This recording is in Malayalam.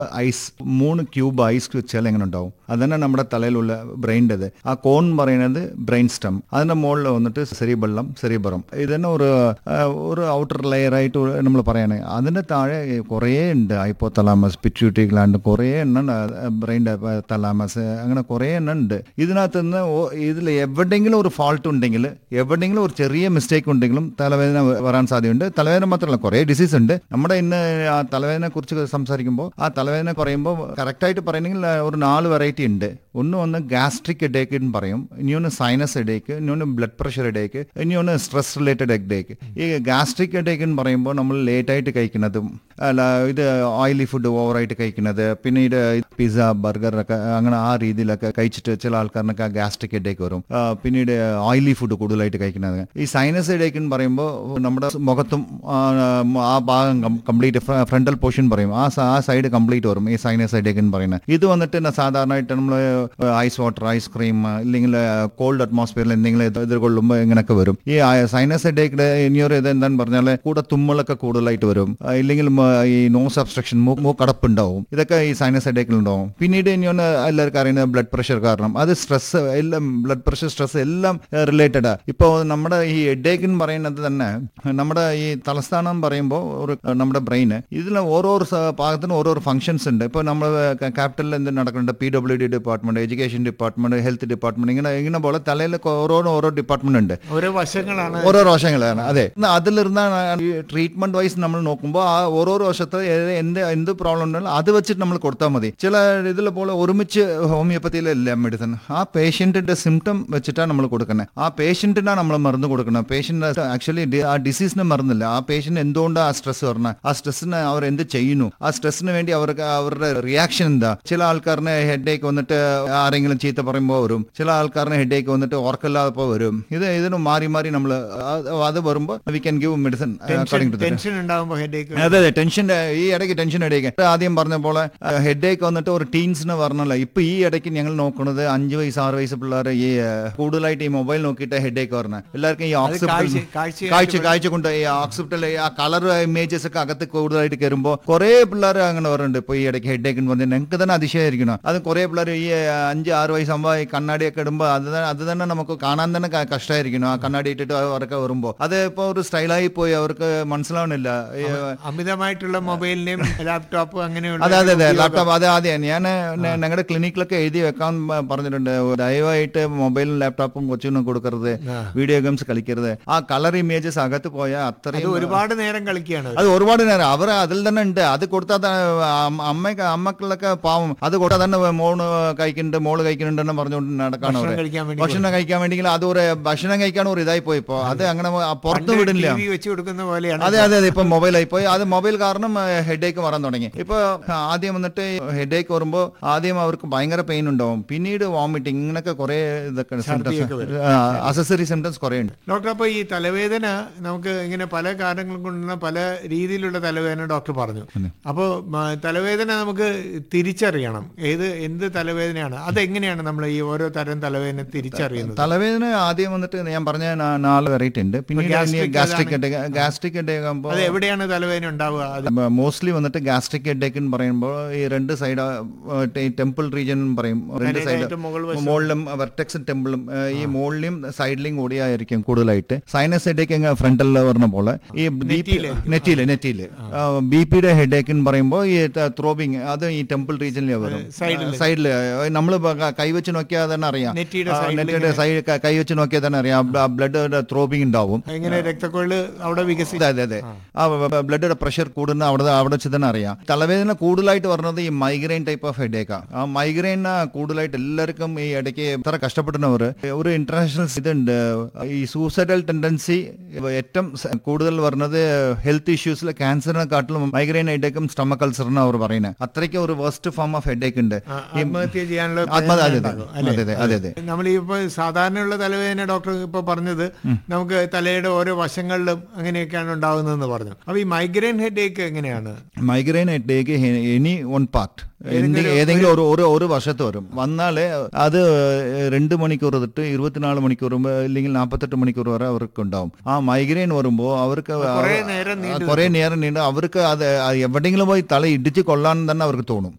ഐസ് മൂന്ന് ക്യൂബ് ഐസ് വെച്ചാൽ എങ്ങനെ ഉണ്ടാവും അതന്നെ നമ്മുടെ തലയിലുള്ള ബ്രെയിൻ്റെത് ആ കോൺ പറയുന്നത് ബ്രെയിൻ സ്റ്റം അതിന്റെ മുകളിൽ വന്നിട്ട് സെറിബെള്ളം സെറിബറം ഇതന്നെ ഒരു ആ, ഒരു ഔട്ടർ ലെയർ ആയിട്ട് നമ്മൾ പറയണേ അതിന്റെ താഴെ കുറേ ഉണ്ട് ഹൈപ്പോ തലാമസ് പിറ്റ്യൂട്ടി ഗ്ലാൻഡ് കുറേ എണ്ണം ബ്രെയിൻ്റെ തലാമസ് അങ്ങനെ കുറേ എണ്ണം ഉണ്ട് ഇതിനകത്ത് നിന്ന് ഇതിൽ എവിടെയെങ്കിലും ഒരു ഫാൾട്ട് ഉണ്ടെങ്കിൽ എവിടെയെങ്കിലും ഒരു ചെറിയ മിസ്റ്റേക്ക് ഉണ്ടെങ്കിലും തലവേദന വരാൻ സാധ്യതയുണ്ട് തലവേദന മാത്രമല്ല കുറേ ഡിസീസ് ഉണ്ട് നമ്മുടെ ഇന്ന് ആ തലവേദനയെ കുറിച്ച് സംസാരിക്കുമ്പോൾ ആ തലവേദന പറയുമ്പോൾ കറക്റ്റായിട്ട് പറയണമെങ്കിൽ ഒരു നാല് വെറൈറ്റി ഉണ്ട് ഒന്ന് ഒന്ന് ഗാസ്ട്രിക് ഹെഡേക്ക് എന്ന് പറയും ഇനി ഒന്ന് സൈനസ് ഹെഡേക്ക് ഇനി ഒന്ന് ബ്ലഡ് പ്രഷർ ഹെഡേക്ക് ഇനി ഒന്ന് സ്ട്രെസ് റിലേറ്റഡ് ഹെഡേക്ക് ഈ ഗാസ്ട്രിക് ഹെഡേക്ക് എന്ന് പറയുമ്പോൾ നമ്മൾ ലേറ്റ് ആയിട്ട് കഴിക്കുന്നതും അല്ല ഇത് ഓയിലി ഫുഡ് ഓവറായിട്ട് കഴിക്കുന്നത് പിന്നീട് പിസ്സ ബർഗർ ഒക്കെ അങ്ങനെ ആ രീതിയിലൊക്കെ കഴിച്ചിട്ട് ചില ആൾക്കാരിനൊക്കെ ഗ്യാസ്ട്രിക് ഹെഡേക്ക് വരും ആ, പിന്നീട് ഓയിലി ഫുഡ് കൂടുതലായിട്ട് കഴിക്കുന്നത് ഈ സൈനസ് ഹെഡേക്ക് എന്ന് പറയുമ്പോൾ നമ്മുടെ മുഖത്തും ആ, ആ ഭാഗം കംപ്ലീറ്റ് ഫ്രണ്ടൽ പോർഷൻ പറയും ആ സ- ആ സൈഡ് കംപ്ലീറ്റ് വരും ഈ സൈനസ് ഹെഡേക്ക് എന്ന് പറയുന്നത് ഇത് വന്നിട്ട് ന- സാധാരണയായിട്ട് നമ്മൾ ഐസ് വാട്ടർ ഐസ്ക്രീം ഇല്ലെങ്കിൽ കോൾഡ് അറ്റ്മോസ്ഫിയറിൽ എന്തെങ്കിലും ഇത് എതിർകൊള്ളുമ്പോൾ ഇങ്ങനെയൊക്കെ വരും ഈ സൈനസ് ഹെഡേക്കിന്റെ ഇനിയൊരു ഇത് എന്താന്ന് പറഞ്ഞാൽ കൂടെ തുമ്മലൊക്കെ കൂടുതലായിട്ട് വരും ആ, ഇല്ലെങ്കിൽ മ- ഈ നോസ് അബ്സ്ട്രക്ഷൻ മൂക്കടപ്പുണ്ടാവും ഇതൊക്കെ ഈ സൈനസ് ഹെഡേക്കിൽ ഉണ്ടാവും പിന്നീട് ഇനിയൊന്ന് എല്ലാവർക്കും അറിയുന്നത് ബ്ലഡ് പ്രഷർ കാരണം അത് സ്ട്രെസ് എല്ലാം ബ്ലഡ് പ്രഷർ സ്ട്രെസ് എല്ലാം റിലേറ്റഡാ ഇപ്പോൾ നമ്മുടെ ഈ ഹെഡേക്ക് എന്ന് പറയുന്നത് തന്നെ നമ്മുടെ ഈ തലസ്ഥാനം പറയുമ്പോൾ ഒരു നമ്മുടെ ബ്രെയിന് ഇതിൽ ഓരോ ഭാഗത്തിനും ഓരോ ഫങ്ഷൻസ് ഉണ്ട് ഇപ്പോൾ നമ്മൾ ക്യാപിറ്റലിൽ എന്ത് നടക്കുന്നുണ്ട് P W D department education department health department ഇങ്ങനെ ഇങ്ങനെ പോലെ തലയിൽ ഓരോന്നും ഓരോ ഡിപ്പാർട്ട്മെന്റ് ഉണ്ട് ഓരോ വശങ്ങളാണ് ഓരോ വശങ്ങളാണ് അതെ അതിലിരുന്നാണ് ട്രീറ്റ്മെന്റ് വൈസ് നമ്മൾ നോക്കുമ്പോൾ ആ ഓരോരോ വശത്ത് ഏത് എന്ത് എന്ത് പ്രോബ്ലം ഉണ്ടെങ്കിലും അത് വെച്ചിട്ട് നമ്മൾ കൊടുത്താൽ മതി ചില ഇതിൽ പോലെ ഒരുമിച്ച് ഹോമിയോപ്പതിയിലല്ല മെഡിസിൻ ആ പേഷ്യന്റിന്റെ സിംറ്റം വെച്ചിട്ടാണ് നമ്മൾ കൊടുക്കുന്നത് ആ പേഷ്യന്റിനാണ് നമ്മൾ മരുന്ന് കൊടുക്കുന്നത് പേഷ്യന്റ് ആക്ച്വലി ആ ഡിസീസിന് മരുന്നില്ല ആ പേഷ്യന്റ് എന്തുകൊണ്ടാണ് ആ സ്ട്രെസ് പറഞ്ഞത് ആ സ്ട്രെസ്സിന് അവർ എന്ത് ചെയ്യുന്നു ആ സ്ട്രെസ്സിന് വേണ്ടി അവർക്ക് അവരുടെ റിയാക്ഷൻ എന്താ ചില ആൾക്കാരിന് ഹെഡേക്ക് വന്നിട്ട് ആരെങ്കിലും ചീത്ത പറയുമ്പോൾ വരും ചില ആൾക്കാരിന് ഹെഡേക്ക് വന്നിട്ട് ഓർക്കില്ലാതപ്പോൾ വരും ഇത് ഇതിന് മാറി മാറി നമ്മൾ അത് വരുമ്പോൾ we can give medicine according to tension ഉണ്ടാകുമ്പോൾ ഹെഡേക്ക് അതെ അതെ ടെൻഷന്റെ ഈ ഇടയ്ക്ക് ടെൻഷൻ ഇടയ്ക്ക് ആദ്യം പറഞ്ഞ പോലെ ഹെഡേക്ക് വന്നിട്ട് ഒരു ടീൻസിന് പറഞ്ഞല്ല ഇപ്പൊ ഈ ഇടയ്ക്ക് ഞങ്ങൾ നോക്കുന്നത് അഞ്ച് വയസ്സ് ആറ് വയസ്സ് പിള്ളേർ ഈ ആ, കൂടുതലായിട്ട് ഈ മൊബൈൽ നോക്കിയിട്ട് ഹെഡേക്ക് പറഞ്ഞ എല്ലാവർക്കും ഈ കാഴ്ച- ഓക്സിപ്പിറ്റൽ കാഴ്ചയായിട്ട് കാഴ്ച കാഴ്ച കൊണ്ട് ഈ ഓക്സിപ്പിറ്റൽ ആ കളർ ഇമേജസ് ഒക്കെ അകത്ത് കൂടുതലായിട്ട് കയറുമ്പോൾ കുറെ പിള്ളേർ അങ്ങനെ പറയുന്നുണ്ട് ഇപ്പൊ ഈ ഇടയ്ക്ക് ഹെഡേക്ക് എന്ന് പറഞ്ഞാൽ ഞങ്ങൾക്ക് തന്നെ അതിശയമായിരിക്കണം അത് കുറെ പിള്ളേർ ഈ അഞ്ച് ആറ് വയസ്സാകുമ്പോൾ ഈ കണ്ണാടിയൊക്കെ ഇടുമ്പോൾ അത് തന്നെ- അത് തന്നെ നമുക്ക് കാണാൻ തന്നെ ക- കഷ്ടമായിരിക്കണം ആ കണ്ണാടി ഇട്ടിട്ട് അവരൊക്കെ വരുമ്പോൾ അത് ഇപ്പോൾ ഒരു സ്റ്റൈലായി പോയി അവർക്ക് മനസ്സിലാവണില്ല ഈ, അമിതമായിട്ടുള്ള മൊബൈലിനെയും ലാപ്ടോപ്പും അങ്ങനെയുള്ള അതെ അതെ അതെ ലാപ്ടോപ്പ് അതെ അതെ ഞാൻ ഞങ്ങളുടെ ക്ലിനിക്കിലൊക്കെ എഴുതി വെക്കാൻ പ- പറഞ്ഞിട്ടുണ്ട് ദയവായിട്ട് മൊബൈലും ലാപ്ടോപ്പും കൊച്ചിനും കൊടുക്കരുത് വീഡിയോ ഗെയിംസ് കളിക്കരുത് ആ കളർ ഇമേജസ് അകത്ത് പോയാൽ അത് അത്രയും ഒരുപാട് നേരം കളിക്കുകയാണ് അത് ഒരുപാട് നേരം അവർ അതിൽ തന്നെ ഉണ്ട് അത് കൊടുത്താൽ അമ്മ അമ്മക്കളൊക്കെ പാവം അത് കൊടുത്താൽ തന്നെ മോള് കഴിക്കുന്നുണ്ട് മോള് കഴിക്കുന്നുണ്ടെന്ന് പറഞ്ഞുകൊണ്ട് നടക്കാണ് ഭക്ഷണം അവര് കഴിക്കാൻ വേണ്ടി ഭക്ഷണം കഴിക്കാൻ വേണ്ടെങ്കിൽ അത് ഒരു ഭക്ഷണം കഴിക്കാൻ ഒരു ഇതായി പോയി ഇപ്പോ അത് അങ്ങനെ പുറത്തു വിടില്ല ടി വി വെച്ച് കൊടുക്കുന്ന പോലെയാണ് അതെ അതെ അതെ ഇപ്പൊ മൊബൈലായി പോയി അത് മൊബൈൽ കാരണം ഹെഡേക്ക് വരാൻ തുടങ്ങി ഇപ്പൊ ആദ്യം വന്നിട്ട് ഹെഡേക്ക് വരുമ്പോൾ ആദ്യം അവർക്ക് ഭയങ്കര പെയിൻ ഉണ്ടാവും പിന്നീട് വോമിറ്റിംഗ് ഇങ്ങനൊക്കെ കുറെ ഇതൊക്കെ അസസറി സിംറ്റംസ് കുറെ ഉണ്ട് ഡോക്ടർ അപ്പോൾ ഈ തലവേദന നമുക്ക് ഇങ്ങനെ പല കാരണങ്ങൾ കൊണ്ടുള്ള പല രീതിയിലുള്ള തലവേദന ഡോക്ടർ പറഞ്ഞു അപ്പോൾ തലവേദന നമുക്ക് തിരിച്ചറിയണം ഏത് എന്ത് തലവേദനയാണ് അതെങ്ങനെയാണ് നമ്മൾ ഈ ഓരോ തരം തലവേദന തിരിച്ചറിയുന്നത് തലവേദന ആദ്യം വന്നിട്ട് ഞാൻ പറഞ്ഞ നാ- നാല് വെറൈറ്റി ഉണ്ട് പിന്നീട് gastric gastric headache gastric headache ആകുമ്പോൾ അത് എവിടെയാണ് തലവേദന ഉണ്ടാവുക അത് മോസ്റ്റ്ലി വന്നിട്ട് ഗാസ്ട്രിക് ഹെഡേക്ക് എന്ന് പറയുമ്പോൾ ഈ രണ്ട് സൈഡ് ടെമ്പിൾ റീജിയൻ പറയും രണ്ട് സൈഡ് ഏറ്റവും മുകൾ മുകളിലും വെർട്ടെക്സ് ടെമ്പിളും ഈ മുകളിലും സൈഡിലും കൂടിയായിരിക്കും കൂടുതലായിട്ട് സൈനസ് ഹെഡേക്ക് അങ്ങ് പറഞ്ഞ പോലെ ഈ നെറ്റിയില് നെറ്റിയില് ബി പിയുടെ ഹെഡേക്ക് എന്ന് പറയുമ്പോൾ ഈ ത്രോബിങ് അത് ഈ ടെമ്പിൾ റീജിയനിലെ വരും സൈഡില് നമ്മൾ കൈവച്ച് നോക്കിയാൽ തന്നെ അറിയാം നെറ്റിയുടെ ആ, നെറ്റിയുടെ സൈഡ് കൈവച്ച് നോക്കിയാൽ തന്നെ അറിയാം ബ്ലഡ് ത്രോബിങ് ഉണ്ടാവും ഇങ്ങനെ രക്തക്കൊഴല് അവിടെ വികസി അതെ അതെ അതെ ആ ബ്ലഡിന്റെ പ്രഷർ കൂടുന്ന അവിടെ അവിടെ വെച്ച് തന്നെ അറിയാം തലവേദന കൂടുതലായിട്ട് വരുന്നത് ഈ മൈഗ്രെയിൻ ടൈപ്പ് ഓഫ് ഹെഡേക്കാ ആ മൈഗ്രെയിൻ കൂടുതലായിട്ട് എല്ലാവർക്കും ഈ ഇടയ്ക്ക് എത്ര കഷ്ടപ്പെടുന്നവർ ഒരു ഇന്റർനാഷണൽ ഇതുണ്ട് ഈ സൂസൈഡൽ ടെൻഡൻസി ഏറ്റവും സ- കൂടുതൽ വരുന്നത് ഹെൽത്ത് ഇഷ്യൂസിൽ ക്യാൻസറിനെക്കാട്ടിലും മൈഗ്രെയിൻ ഹെഡേക്കും സ്റ്റമക് അൾസറിനും അവർ പറയുന്നത് അത്രയ്ക്ക് ഒരു വേസ്റ്റ് ഫോം ഓഫ് ഹെഡേക്ക് ഉണ്ട് ആത്മഹത്യ ചെയ്യാനുള്ള ആത്മഹത്യ അതെ പ്രേരണ അതെ അതെ അതെ അതെ അതെ നമ്മൾ ഇപ്പൊ സാധാരണയുള്ള തലവേദന ഡോക്ടർ ഇപ്പൊ പറഞ്ഞത് നമുക്ക് തലയുടെ ഓരോ വശങ്ങളിലും അങ്ങനെയൊക്കെയാണ് ഉണ്ടാകുന്നതെന്ന് പറഞ്ഞു അപ്പൊ ഈ മൈഗ്രെയിൻ ഹെഡേക്ക് എങ്ങനെയാണ് migraine headache any one part എന്തെങ്കിലും ഏതെങ്കിലും ഒരു ഒരു ഒരു വർഷത്ത് വരും വന്നാല് അത് രണ്ട് മണിക്കൂർ തൊട്ട് ഇരുപത്തിനാല് മണിക്കൂർ അല്ലെങ്കിൽ നാൽപ്പത്തെട്ട് മണിക്കൂർ വരെ അവർക്ക് ഉണ്ടാവും ആ മൈഗ്രെയിൻ വരുമ്പോൾ അവർക്ക് കുറേ നേരം നീണ്ടു കുറെ നേരം നീണ്ട് അവർക്ക് അത് എവിടെയെങ്കിലും പോയി തല ഇടിച്ച് കൊള്ളാൻ തന്നെ അവർക്ക് തോന്നും